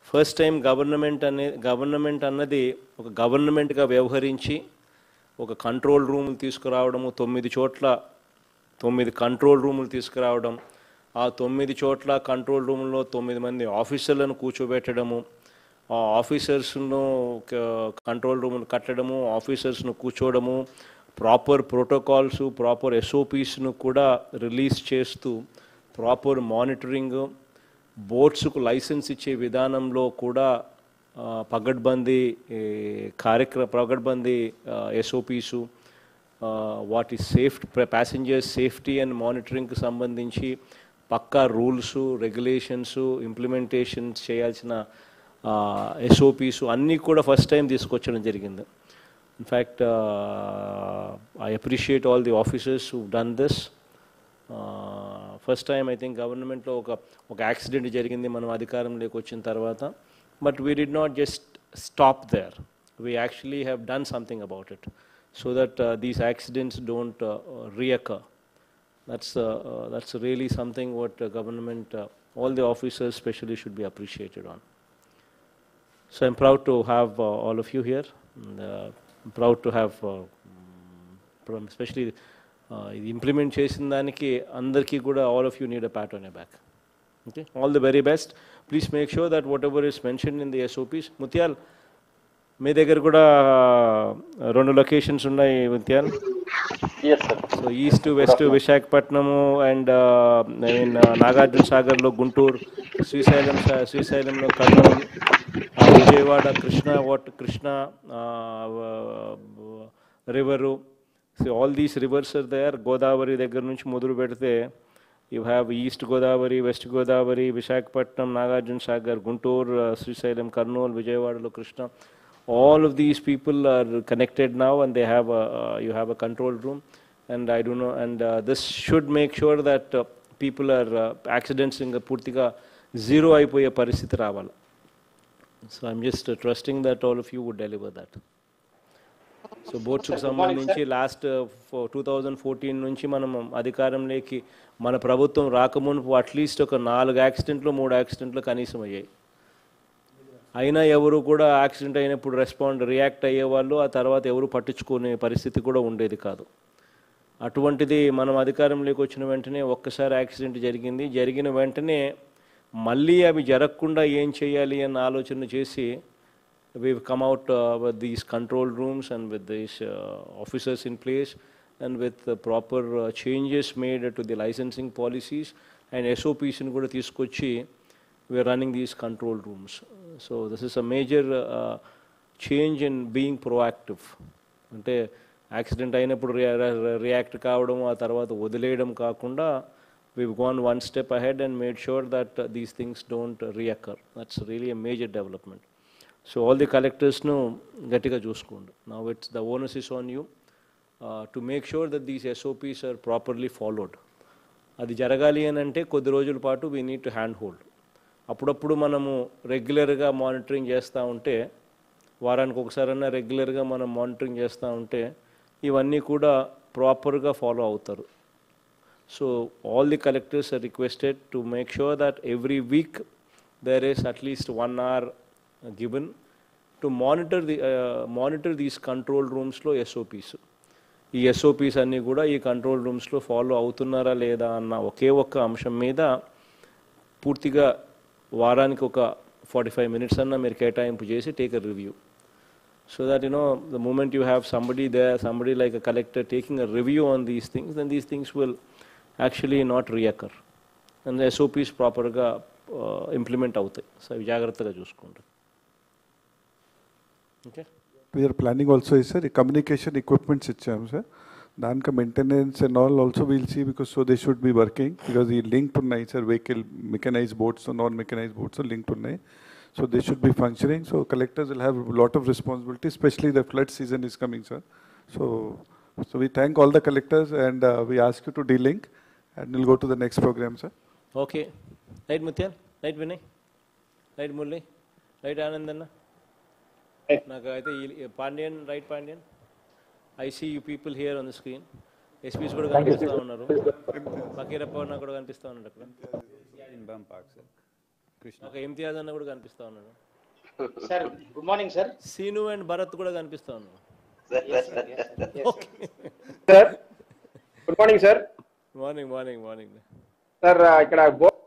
First time government అనే government అన్నది ఒక గవర్నమెంట్గా వ్యవహరించి ఒక కంట్రోల్ రూమ్ తీసుకురావడము తొమ్మిది చోట్ల తొమ్మిది కంట్రోల్ రూములు తీసుకురావడం ఆ తొమ్మిది చోట్ల కంట్రోల్ రూమ్లో తొమ్మిది మంది ఆఫీసర్లను కూర్చోబెట్టడము ఆ ఆఫీసర్స్ను కంట్రోల్ రూమ్ కట్టడము ఆఫీసర్స్ను కూర్చోవడము ప్రాపర్ ప్రోటోకాల్స్ ప్రాపర్ ఎస్ఓపీస్ను కూడా రిలీజ్ చేస్తూ ప్రాపర్ మానిటరింగ్ బోట్స్కు లైసెన్స్ ఇచ్చే విధానంలో కూడా ఆ, పగడ్బందీ ఏ, కార్యక్రమ పగడ్బందీ ఎస్ఓపీసు వాటి సేఫ్ ప్యాసింజర్ సేఫ్టీ అండ్ మానిటరింగ్కి సంబంధించి పక్కా రూల్స్ రెగ్యులేషన్స్ ఇంప్లిమెంటేషన్స్ చేయాల్సిన ఎస్ఓపీస్ అన్నీ కూడా ఫస్ట్ టైం తీసుకొచ్చడం జరిగింది in fact I appreciate all the officers who done this first time I think గవర్నమెంట్లో ఒక ఒక యాక్సిడెంట్ జరిగింది మనం అధికారంలోకి వచ్చిన తర్వాత but we did not just stop there we actually have done something about it so that these accidents don't recur that's uh, uh, that's really something what uh, government uh, all the officers especially should be appreciated on so i'm proud to have uh, all of you here and, uh, I'm proud to have uh, mm, from especially uh, ఇది implement చేసిన దానికి అందరికీ కూడా all of you need a pat on a back okay all the very best please make sure that whatever is mention in the SOPs Mutyal మీ దగ్గర కూడా రెండు locations ఉన్నాయి Mutyal yes sir so east west Visakhapatnam and I mean Nagarjuna సాగర్లో గుంటూరు శ్రీశైలం స- శ్రీశైలంలో కర్నూలు ఆ, Vijayawada Krishna what Krishna river so all these rivers are there Godavari దగ్గర నుంచి మొదలు పెడితే you have east Godavari west Godavari Visakhapatnam Nagarjuna Sagar Guntur uh, Srisailam Kurnool విజయవాడలో Krishna all of these people are connected now and they have a, uh, you have a control room and I don't know and uh, this should make sure that uh, people are uh, accidents ఇంకా పూర్తిగా zero అయిపోయే పరిస్థితి రావాలి so I'm just trusting that all of you would deliver that so బోట్స్కి సంబంధించి last two thousand fourteen నుంచి మనం అధికారంలోకి మన ప్రభుత్వం రాకమునుపు అట్లీస్ట్ ఒక నాలుగు యాక్సిడెంట్లు మూడు యాక్సిడెంట్లు కనీసం అయ్యాయి అయినా ఎవరు కూడా యాక్సిడెంట్ అయినప్పుడు రెస్పాండ్ రియాక్ట్ అయ్యేవాళ్ళు ఆ తర్వాత ఎవరు పట్టించుకునే పరిస్థితి కూడా ఉండేది కాదు అటువంటిది మనం అధికారంలోకి వచ్చిన వెంటనే ఒక్కసారి యాక్సిడెంట్ జరిగింది జరిగిన వెంటనే మళ్ళీ అవి జరగకుండా ఏం చేయాలి అన్న ఆలోచన చేసి we've come out uh, with these control rooms and with these uh, officers in place and with the proper uh, changes made to the licensing policies and SOPs ని కూడా తీసుకొచ్చి we're running these control rooms. So this is a major uh, change in being proactive. అంటే accident అయినప్పుడు react కావడం ఆ తర్వాత వదిలేయడం కాకుండా we've gone one step ahead and made sure that uh, these things don't uh, reoccur. That's really a major development. So all the కలెక్టర్స్ను గట్టిగా చూసుకోండి నా it's the onus is on you to make sure that these SOPs are properly followed అది జరగాలి అని అంటే కొద్ది రోజుల పాటు we need to hand hold అప్పుడప్పుడు మనము రెగ్యులర్గా మానిటరింగ్ చేస్తూ ఉంటే వారానికి ఒకసారన్నా రెగ్యులర్గా మనం మానిటరింగ్ చేస్తూ ఉంటే ఇవన్నీ కూడా ప్రాపర్గా ఫాలో అవుతారు so all the collectors are requested to make sure that every week there is at least one hour uh, given to monitor the uh, monitor these control rooms లో ఎస్ఓపీస్ ఈ SOPs అన్నీ కూడా ఈ control రూమ్స్లో follow అవుతున్నారా లేదా అన్న ఒకే ఒక్క అంశం మీద పూర్తిగా వారానికి ఒక ఫార్టీ ఫైవ్ మినిట్స్ అన్న మీరు కేటాయింపు చేసి take a review so that you know the moment you have somebody they somebody like a collector taking a review on these things then these things will actually not recur and SOPs ప్రాపర్గా implement అవుతాయి సో అవి జాగ్రత్తగా చూసుకోండి okay We are planning also is sir communication equipment ఇచ్చాము sir దానికి maintenance and all also we'll see because so they should be working because ఈ linked ఉన్నాయి sir vehicle mechanize boats non mechanize boats linked ఉన్నాయి so they should be functioning so collectors will have lot of responsibility especially the flood season is coming sir so so we thank all the collectors and we ask you to delink and will go to the next program sir okay right Mutyal right Vinay right Murali right Anand అన్న నాకు అయితే ఈ Pandyan right Pandyan I see you people here on the screen SPs కూడా కనిపిస్తూ ఉన్నారు ఫకీరప్ప అన్న కూడా కనిపిస్తూ ఉన్నాడు అక్కడ in Bam Park, sir. Krishna ఒక ఇంతియాజ్ అన్న కూడా కనిపిస్తా ఉన్నాడు sir good morning sir Seenu and Bharat కూడా కనిపిస్తా ఉన్నాడు sir good morning sir morning morning morning sir ఇక్కడ గో